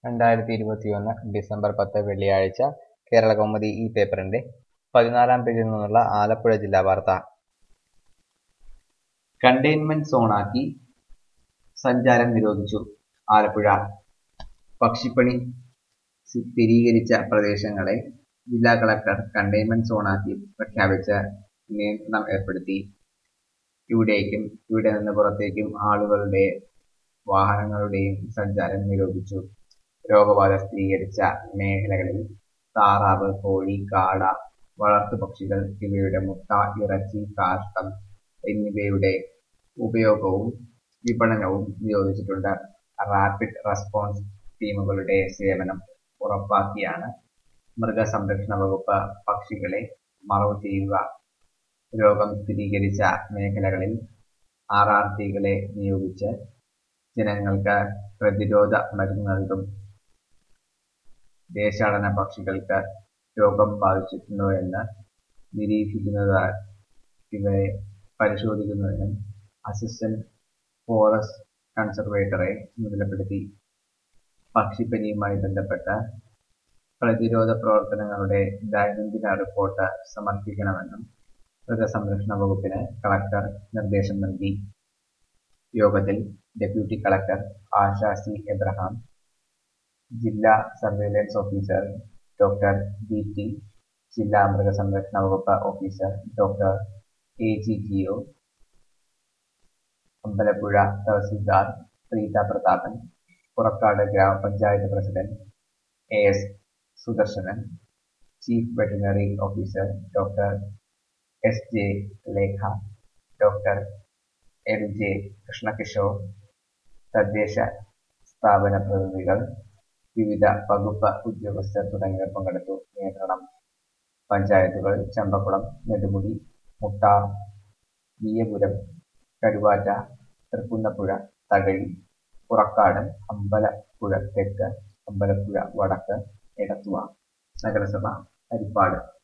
രണ്ടായിരത്തി ഇരുപത്തിയൊന്ന് ഡിസംബർ പത്ത് വെള്ളിയാഴ്ച കേരളകൗമുദി ഈ പേപ്പറിന്റെ പതിനാലാം പേജിൽ നിന്നുള്ള ആലപ്പുഴ ജില്ലാ വാർത്ത കണ്ടെയ്ൻമെന്റ് സോണാക്കി സഞ്ചാരം നിരോധിച്ചു ആലപ്പുഴ പക്ഷിപ്പണി സ്ഥിരീകരിച്ച പ്രദേശങ്ങളെ ജില്ലാ കളക്ടർ കണ്ടെയ്ൻമെന്റ് സോണാക്കി പ്രഖ്യാപിച്ച് നിയന്ത്രണം ഏർപ്പെടുത്തി ഇവിടേക്കും ഇവിടെ നിന്ന് പുറത്തേക്കും ആളുകളുടെ വാഹനങ്ങളുടെയും സഞ്ചാരം നിരോധിച്ചു രോഗബാധ സ്ഥിരീകരിച്ച മേഖലകളിൽ താറാവ് കോഴി കാട വളർത്തുപക്ഷികൾ ഇവയുടെ മുട്ട ഇറച്ചി കാഷ്ടം എന്നിവയുടെ ഉപയോഗവും വിപണനവും നിരോധിച്ചിട്ടുണ്ട് റാപ്പിഡ് റെസ്പോൺസ് ടീമുകളുടെ സേവനം ഉറപ്പാക്കിയാണ് മൃഗസംരക്ഷണ വകുപ്പ് പക്ഷികളെ മറവ് ചെയ്യുക രോഗം സ്ഥിരീകരിച്ച മേഖലകളിൽ ആർ ആർ ടികളെ നിയോഗിച്ച് ജനങ്ങൾക്ക് പ്രതിരോധ മരുന്ന് നൽകും ദേശാടന പക്ഷികൾക്ക് രോഗം ബാധിച്ചിട്ടുണ്ടോ എന്ന് നിരീക്ഷിക്കുന്നത് ഇവരെ പരിശോധിക്കുന്നതിനും അസിസ്റ്റന്റ് ഫോറസ്റ്റ് കൺസർവേറ്ററെ ചുമതലപ്പെടുത്തി പക്ഷിപ്പനിയുമായി ബന്ധപ്പെട്ട പ്രതിരോധ പ്രവർത്തനങ്ങളുടെ ദൈനംദിന റിപ്പോർട്ട് സമർപ്പിക്കണമെന്നും മൃഗസംരക്ഷണ വകുപ്പിന് കളക്ടർ നിർദ്ദേശം നൽകി യോഗത്തിൽ deputy collector Asha C Abraham ജില്ലാ surveillance officer doctor B T ജില്ലാ മൃഗസംരക്ഷണ വകുപ്പ് officer doctor A G G O Ambalappuzha tahsildar Preetha Prathapan Purakkad ഗ്രാമപഞ്ചായത്ത് president A S Sudarshanan chief veterinary officer doctor S J Lekha doctor L J Krishnakishore തദ്ദേശ സ്ഥാപന പ്രതിനിധികൾ വിവിധ വകുപ്പ് ഉദ്യോഗസ്ഥർ തുടങ്ങിയവർ പങ്കെടുത്തു നിയന്ത്രണം പഞ്ചായത്തുകൾ ചമ്പക്കുളം നെടുമുടി മുട്ടാർ വീയപുരം കരുവാറ്റ തൃക്കുന്നപ്പുഴ തകഴി പുറക്കാട് അമ്പലപ്പുഴ തെക്ക് അമ്പലപ്പുഴ വടക്ക് എടത്തുവ നഗരസഭ ഹരിപ്പാട്